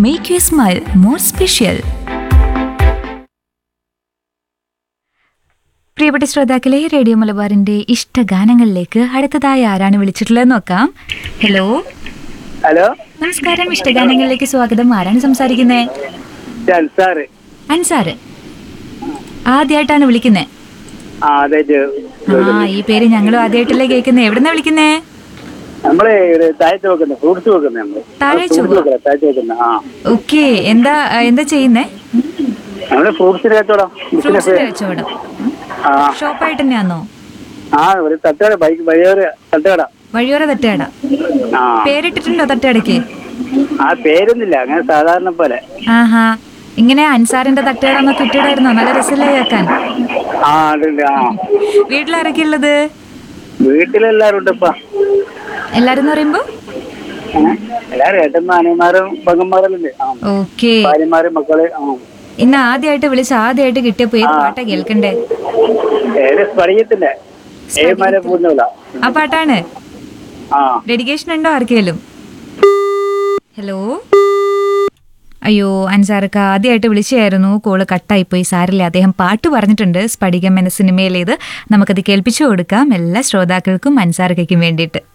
Make you smile more special പ്രിയപ്പെട്ട ശ്രോതാക്കളെ radio മലബാറിന്റെ ഇഷ്ടഗാനങ്ങളിലേക്ക് അടുത്തതായി ആരാണ് വിളിച്ചിട്ടുള്ളത് നോക്കാം ഹലോ ഹലോ നമസ്കാരം ഇഷ്ടഗാനങ്ങളിലേക്ക് സ്വാഗതം ആരാണ് സംസാരിക്കുന്നേ ഇത് അൻസാറ് അൻസാറ് ആദ്യമായിട്ടാണ് വിളിക്കുന്നേ ആ അതെ ആ ഈ പേര് ഞങ്ങളും ആദ്യമായിട്ടല്ലേ കേൾക്കുന്നേ എവിടുന്നാ വിളിക്കുന്നേ നമ്മള് ഇവിടെ താഴത്ത് വെക്കുന്നത് ഫ്രൂട്ട്സ് വെക്കുന്നത് നമ്മള് താഴെ ഫ്രൂട്ട്സ് ചൊവ്വ. വെക്കുന്നത് താഴത്ത് വെക്കുന്ന ആ ഓക്കെ എന്താ എന്താ ചെയ്യുന്നേ നമ്മള് ഫ്രൂട്ട്സിന്റെ കച്ചവടം ബിസിനസ് ഫ്രൂട്ട്സിന്റെ കച്ചവടം ആ ഷോപ്പായിട്ട് തന്നെയാണോ ആ ഒരു തട്ടുകട ബൈക്ക് വഴിയൊരു തട്ടുകട വഴിയോര തട്ടുകട ആ പേരിട്ടിട്ടുണ്ടോ തട്ടുകടയ്ക്ക് ആ പേരൊന്നുമില്ല അങ്ങനെ സാധാരണ പോലെ ആഹാ ഇങ്ങനെ അൻസാറിന്റെ തട്ടുകട എന്നൊക്കെ ഇട്ടിടായിരുന്നോ നല്ല രസമല്ലേ കേൾക്കാൻ ആ ഉണ്ട് ആ വീട്ടിലാരൊക്കെ ഉള്ളത് വീട്ടിലെല്ലാരും ഉണ്ട് ഇപ്പൊ എല്ലാരും എന്ന് പറയുമ്പോ ഏ? എല്ലാരും ഏട്ടന്മാരും അനിയന്മാരും പെങ്ങന്മാരെല്ലാം ഉണ്ട് ആ ഓക്കെ ഭാര്യമാരും മക്കള് ആ ഇന്ന് ആദ്യമായിട്ട് വിളിച്ച് ആദ്യമായിട്ട് കിട്ടിയപ്പോ ഏത് പാട്ടാ കേൾക്കണ്ടേ ഏത് സ്പടിയത്തിന്റെ ഏമാരെ പോകുന്നില്ല ആ പാട്ടാണ് ആ ഡെഡിക്കേഷൻ ഉണ്ടോ ആർക്കേലും ഹലോ അയ്യോ അൻസാർക്ക് ആദ്യമായിട്ട് വിളിച്ചായിരുന്നു കോള് കട്ടായിപ്പോയി സാരില്ല അദ്ദേഹം പാട്ട് പറഞ്ഞിട്ടുണ്ട് സ്ഫടികം എന്ന സിനിമയിലേത് നമുക്കത് കേൾപ്പിച്ചു കൊടുക്കാം എല്ലാ ശ്രോതാക്കൾക്കും അൻസാർക്കും വേണ്ടിയിട്ട്